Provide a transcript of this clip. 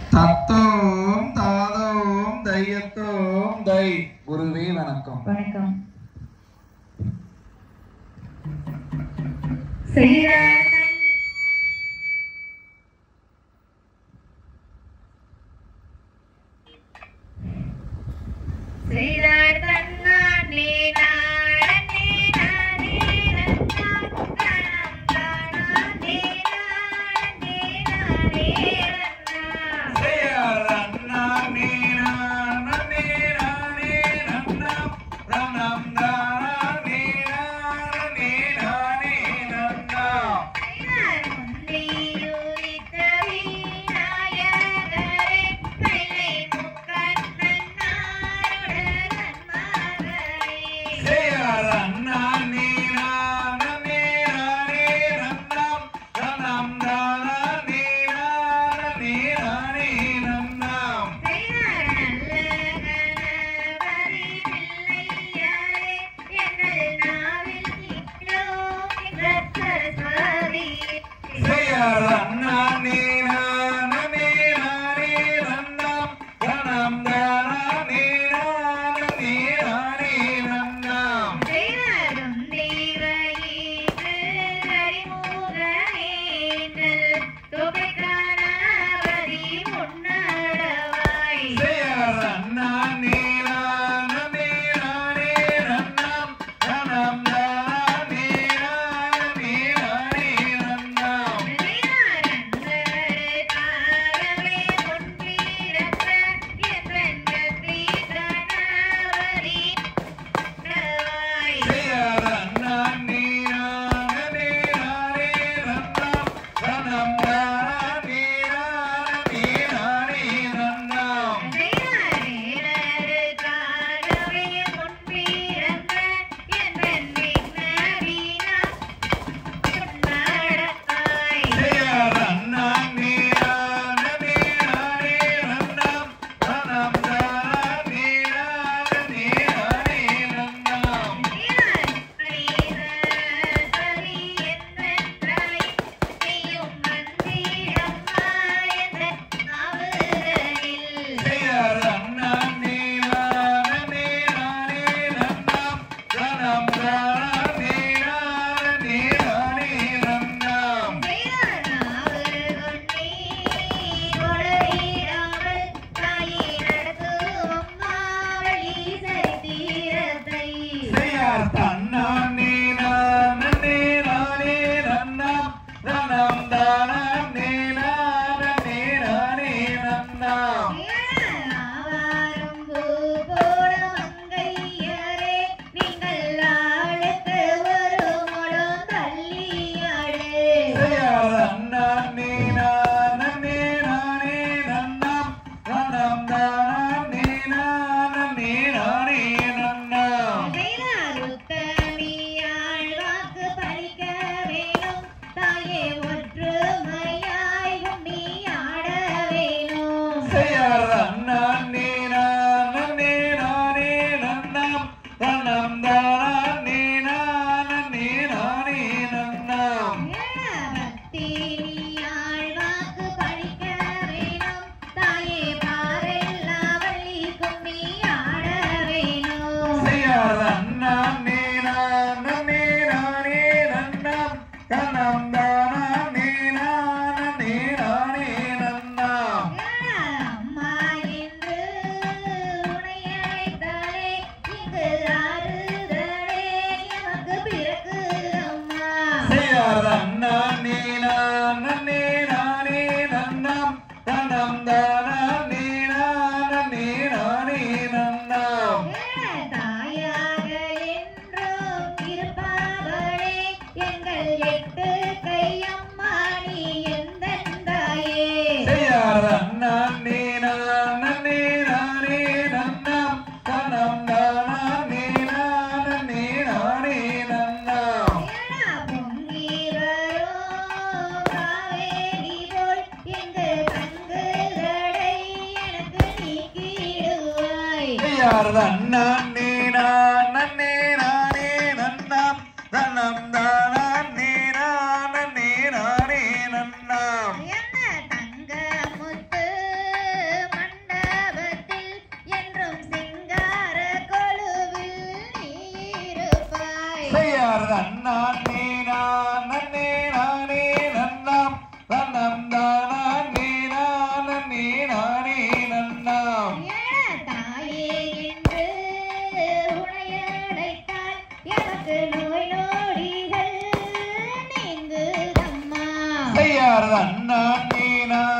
தத்தோம் தாதோம் தையத்தோம் தை குருவே வணக்கம் வணக்கம் செய்தார் செய்தார் தன்னானே நானே நானே நன்னான் தானானே நானே நானே நன்னான் செய்தார் முந்தியூரித்த விநாயகரே வெள்ளை முக்கண் நன்னாருடன் நன்மார்களே செய்தார் நல்ல கணபதி பிள்ளையாரே எங்கள் நாவில் இட்டோம் எங்கள் சரஸ்வதி செய்தாரும் தெய்வஈற்று அறிமுகமேற்றல் தொகை கணபதி முன்னடவாய் செய்தாரன்றருக்காகவே முன்பிறந்த என்றென்றி கணபதி முன்னடவாய் செய்தாரேனருக்காகவே முன்பிறந்த என்றென்றி நவீனா முன்னடவாய் நீங்கள் ஆளுக்கு ஒரு முழம் தள்ளியாடு வேளாருத்தமியாள் வாக்கு பறிக்க வேணும் தாயே ஒற்றுமையாய் உண்ணி ஆட வேணும் பக்தினியாள் வாக்கு பறிக்க வேணும் தாயே பாரெல்லாம் வள்ளி கும்மி ஆட வேணும் அம்மா என்று உன்னை அழைத்தாலே இங்கு ஆறுதலே எமக்கு பிறகு அம்மா தாயாக என்றும் இருப்பவளே எங்கள் எட்டு கையம்மா நீ எந்தன் தாயே ஏனா பொங்கி வரும் காவேரி போல் எங்கு கண்குதடை எனக்கு நீக்கிடுவாய் என்ன தங்க முத்து நன்னானே நானே நானே நன்னாம் தன்னம் தானே நானே நானே நன்னாம் தாயே என்று உனையடைத்தால் எனக்கு நோய் நொடிகள் நீங்குதம்மா செய்யார் தன்னானே நானே